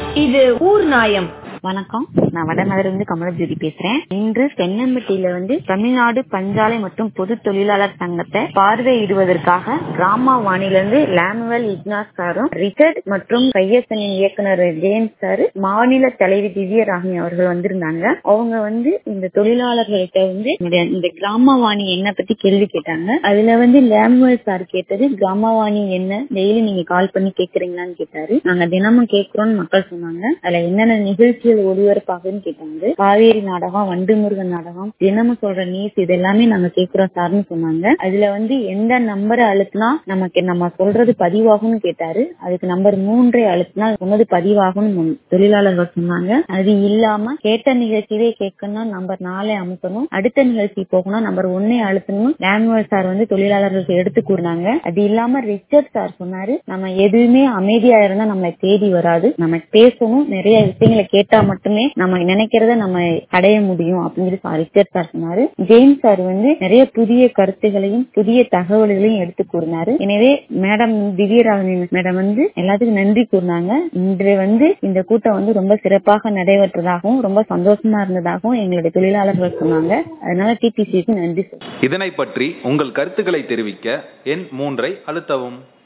இது ஊர் நாயம் வணக்கம் நான் வடநகரிலிருந்து கமலஜோதி பேசுறேன் இன்று தென்னம்பட்டியில வந்து தமிழ்நாடு பஞ்சாலை மற்றும் பொது தொழிலாளர் சங்கத்தை பார்வையிடுவதற்காக கிராம வாணிலிருந்து லாமுவல் இக்னாஸ் சாரும் ரிச்சர்ட் மற்றும் கையசனின் இயக்குனர் ஜேம்ஸ் சார் மாநில தலைவி திவ்யராணி அவர்கள் வந்திருந்தாங்க அவங்க வந்து இந்த தொழிலாளர்கள்ட்ட வந்து இந்த- இந்த கிராமவாணி என்ன பத்தி கேள்வி கேட்டாங்க அதுல வந்து லாமுவல் சார் கேட்டது கிராமவாணி என்ன டெய்லி நீங்க கால் பண்ணி கேக்குறீங்களான்னு கேட்டாரு நாங்க தினமும் கேக்குறோம்னு மக்கள் சொன்னாங்க அதுல என்னென்ன நிகழ்ச்சிகள் ஒளிபரப்பாகுன்னு கேட்டாங்க காவேரி நாடகம் வண்டு முருகன் நாடகம் தினமும் சொல்ற நியூஸ் இது எல்லாமே நாங்க கேக்குறோம் சார்னு சொன்னாங்க அதுல வந்து எந்த நம்பரை அழுத்தினா நமக்கு நம்ம சொல்றது பதிவாகும்னு கேட்டாரு அதுக்கு நம்பர் மூன்றை அழுத்தினா சொன்னது பதிவாகும்னு முன் தொழிலாளர்கள் சொன்னாங்க அது இல்லாம கேட்ட நிகழ்ச்சியே கேட்கணும்னா நம்பர் நாலே அமுக்கணும் அடுத்த நிகழ்ச்சி போகணும் நம்பர் ஒன்னே அழுத்தணும் லாங்குவேஜ் சார் வந்து தொழிலாளர்களுக்கு எடுத்து கூறினாங்க அது இல்லாம ரிச்சர்ட் சார் சொன்னாரு நம்ம எதுவுமே அமைதியா இருந்தா நம்மளை தேடி வராது நம்ம பேசணும் நிறைய விஷயங்களை கேட்டா மட்டுமே நம்ம நினைக்கிறத நம்ம அடைய முடியும் அப்படின்னு சொல்லி ரிச்சர்ட் சார் சொன்னாரு ஜேம்ஸ் சார் வந்து நிறைய புதிய கருத்துகளையும் புதிய தகவல்களையும் எடுத்து கூறினாரு எனவே மேடம் திவ்யராகனி மேடம் வந்து எல்லாத்துக்கும் நன்றி கூறினாங்க இன்று வந்து இந்த கூட்டம் வந்து ரொம்ப சிறப்பாக நடைபெற்றதாகவும் ரொம்ப சந்தோஷமா இருந்ததாகவும் எங்களுடைய தொழிலாளர்கள் சொன்னாங்க அதனால டிடிசிக்கு நன்றி சொல்றேன் இதனை பற்றி உங்கள் கருத்துக்களை தெரிவிக்க எண் மூன்றை அழுத்தவும்